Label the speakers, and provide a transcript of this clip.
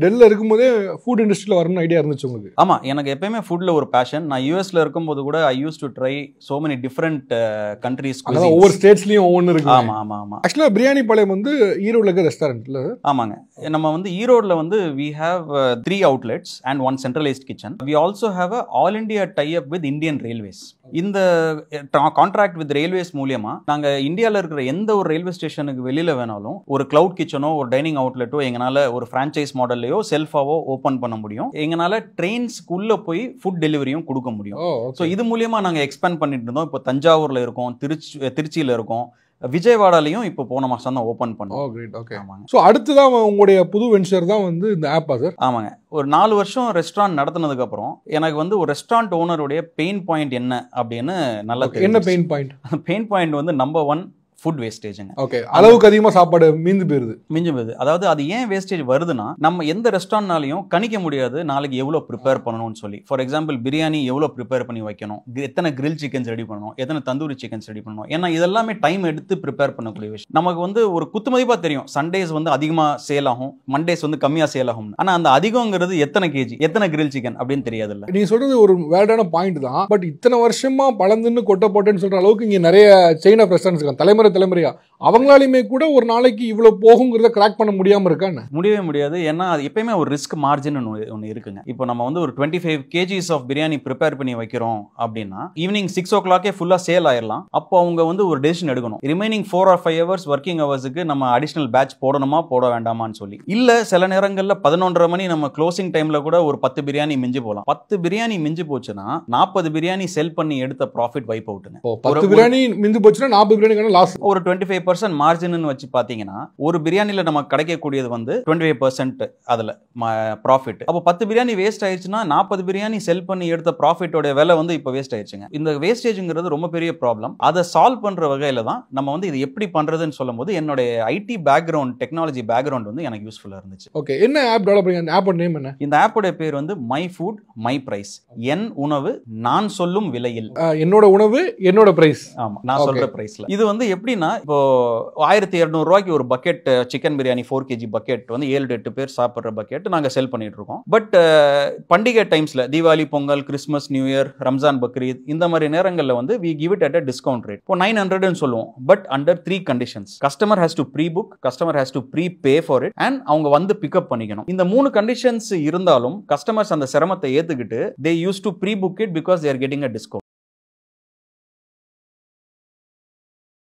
Speaker 1: டெல்லியில் இருக்கும்போதே ஃபுட் இண்டஸ்ட்ரியில் வரணும்னு ஐடியா இருந்துச்சு உங்களுக்கு
Speaker 2: ஆமா எனக்கு எப்பயுமே ஃபுட்ல ஒரு பேஷன் நான் யூஎஸ்ல இருக்கும்போது கூட I use to try so many different countries
Speaker 1: அதான் ஒவ்வொரு ஸ்டேட்ஸ்லயும் ஒவ்வொன்று இருக்கு
Speaker 2: ஆமா ஆமா ஆமா
Speaker 1: ஆக்சுவலாக பிரியாணி பாளையம் வந்து ஈரோடுல இருக்க ரெஸ்டாரண்ட்ல
Speaker 2: ஆமாங்க நம்ம வந்து ஈரோட்ல வந்து we have three outlets and one centralised kitchen we also have a all India tie up with Indian Railways இந்த கான்ட்ராக்ட் வித் ரயில்வேஸ் மூலியமா நாங்க இந்தியால இருக்கிற எந்த ஒரு ரயில்வே ஸ்டேஷனுக்கு வெளியில வேணாலும் ஒரு கிளவுட் கிச்சனோ ஒரு டைனிங் அவுட்லெட்டோ எங்களால ஒரு ஃப்ரான்ச்சைஸ் மாடல்லையோ செல்ஃபாவோ ஓப்பன் பண்ண முடியும் எங்களால ட்ரெயின்ஸ்க்குள்ள போய் ஃபுட் டெலிவரியும் கொடுக்க முடியும்
Speaker 1: ஓ
Speaker 2: ஸோ இது மூலியமா நாங்க எக்ஸ்பேண்ட் பண்ணிட்டு இருந்தோம் இப்போ தஞ்சாவூர்ல இருக்கோம் திருச்சி திருச்சியில இருக்கோம் விஜயவாடாலையும் இப்போ போன மாசம் தான் ஓப்பன்
Speaker 1: ஓ
Speaker 2: பண்ணோம்
Speaker 1: கிரேட் ஓகே
Speaker 2: ஆமாங்க
Speaker 1: ஸோ அடுத்ததான் உங்களுடைய புது வெஞ்சர் தான் வந்து இந்த ஆப்பா சார்
Speaker 2: ஆமாங்க ஒரு நாலு வருஷம் ரெஸ்டாரண்ட் நடத்தினதுக்கு அப்புறம் எனக்கு வந்து ஒரு ரெஸ்டாரண்ட் ஓனருடைய பெயின் பாயிண்ட் என்ன அப்படின்னு நல்லா
Speaker 1: என்ன பெயின் பாயிண்ட்
Speaker 2: பெயின் பாயிண்ட் வந்து நம்பர் ஒன் ஃபுட் வேஸ்டேஜுங்க
Speaker 1: ஓகே அளவுக்கு அதிகமாக சாப்பாடு மீந்து போயிருது
Speaker 2: மிஞ்சும் போகுது அதாவது அது ஏன் வேஸ்டேஜ் வருதுன்னா நம்ம எந்த ரெஸ்டாரண்ட்னாலையும் கணிக்க முடியாது நாளைக்கு எவ்வளோ ப்ரிப்பேர் பண்ணணும்னு சொல்லி ஃபார் எக்ஸாம்பிள் பிரியாணி எவ்வளோ ப்ரிப்பேர் பண்ணி வைக்கணும் gri- எத்தனை கிரில் சிக்கன்ஸ் ரெடி பண்ணணும் எத்தனை தந்தூரி சிக்கன்ஸ் ரெடி பண்ணணும் ஏன்னா இதெல்லாமே டைம் எடுத்து ப்ரிப்பேர் பண்ணக்கூடிய விஷயம் நமக்கு வந்து ஒரு குத்துமதிப்பாக தெரியும் சண்டேஸ் வந்து அதிகமாக சேல் ஆகும் மண்டேஸ் வந்து கம்மியாக சேல் ஆகும் ஆனால் அந்த அதிகங்கிறது எத்தனை கேஜி எத்தனை கிரில் சிக்கன் அப்படின்னு தெரியாதுல்ல
Speaker 1: நீங்க சொல்றது ஒரு வேர்டான பாயிண்ட் தான் பட் இத்தனை வருஷமா பழந்துன்னு கொட்டை போட்டேன்னு சொல்ற அளவுக்கு இங்க நிறைய செயின் ஆஃப் ரெஸ்டாரண்ட்ஸ் இருக்காங்க தலைமுறை தலைமுறையா அவங்களாலுமே கூட ஒரு நாளைக்கு இவ்வளவு போகுங்கிறத கிராக் பண்ண முடியாம இருக்கான்னு
Speaker 2: முடியவே முடியாது ஏன்னா அது எப்பயுமே ஒரு ரிஸ்க் மார்ஜின் ஒன்று இருக்குங்க இப்போ நம்ம வந்து ஒரு twenty five kgs of biryani prepare பண்ணி வைக்கிறோம் அப்படின்னா ஈவினிங் சிக்ஸ் ஓ கிளாக்கே ஃபுல்லாக சேல் ஆயிடலாம் அப்போ அவங்க வந்து ஒரு டெசிஷன் எடுக்கணும் remaining four or five hours working ஹவர்ஸுக்கு நம்ம அடிஷனல் பேட்ச் போடணுமா போட வேண்டாமான்னு சொல்லி இல்லை சில நேரங்களில் பதினொன்றரை மணி நம்ம க்ளோசிங் டைமில் கூட ஒரு பத்து பிரியாணி மிஞ்சி போகலாம் பத்து பிரியாணி மிஞ்சி போச்சுன்னா நாற்பது பிரியாணி செல் பண்ணி எடுத்த ப்ராஃபிட் வைப் அவுட்டுங்க
Speaker 1: ஓ, பத்து
Speaker 2: ஒரு-
Speaker 1: பிரியாணி மிந்து போச்சுன்னா நாற்பது பிரியாணிக்கான லாஸ்
Speaker 2: ஒரு டுவெண்ட்டி ஃபைவ் பர்சன்ட் மார்ஜின் வச்சு பார்த்தீங்கன்னா ஒரு பிரியாணியில் நமக்கு கிடைக்கக்கூடியது வந்து டுவெண்ட்டி ஃபைவ் பர்சன்ட் அதில் ப்ராஃபிட் அப்போ பத்து பிரியாணி வேஸ்ட் ஆயிடுச்சுன்னா நாற்பது பிரியாணி செல் பண்ணி எடுத்த ப்ராஃபிட்டோட விலை வந்து இப்போ வேஸ்ட் ஆயிடுச்சுங்க இந்த வேஸ்டேஜுங்கிறது ரொம்ப பெரிய ப்ராப்ளம் அதை சால்வ் பண்ணுற வகையில் தான் நம்ம வந்து இது எப்படி பண்ணுறதுன்னு சொல்லும்போது என்னுடைய ஐடி பேக்ரவுண்ட் டெக்னாலஜி பேக்ரவுண்ட் வந்து எனக்கு யூஸ்ஃபுல்லாக இருந்துச்சு
Speaker 1: ஓகே என்ன ஆப் டெவலப் பண்ணி அந்த ஆப்போட நேம் என்ன
Speaker 2: இந்த ஆப்போட பேர் வந்து மை ஃபுட் மை பிரைஸ் என் உணவு நான் சொல்லும் விலையில்
Speaker 1: அஹ், என்னோட உணவு என்னோட பிரைஸ்
Speaker 2: ஆமா நான்
Speaker 1: Okay.
Speaker 2: சொல்ற பிரைஸ்ல இது வந்து எப்படின்னா இப்போ ஆயிரத்தி இரநூறு ரூபாய்க்கு ஒரு bucket chicken biryani four kg bucket வந்து ஏழு to எட்டு பேர் சாப்பிட்ற பக்கெட் நாங்க செல் பண்ணிட்டு இருக்கோம் பட் பண்டிகை டைம்ஸ்ல Deepavali Pongal Christmas new year Ramzan Bakrid இந்த மாதிரி நேரங்கள்ல வந்து we give it at a discount rate இப்போ நைன் ஹண்ட்ரட்னு சொல்லுவோம் but under three conditions customer has to prebook customer has to prepay for it and அவங்க வந்து பிக்கப் பண்ணிக்கணும் இந்த மூணு கண்டிஷன்ஸ் இருந்தாலும் கஸ்டமர்ஸ் அந்த சிரமத்தை ஏத்துக்கிட்டு they use to prebook it because they're getting a discount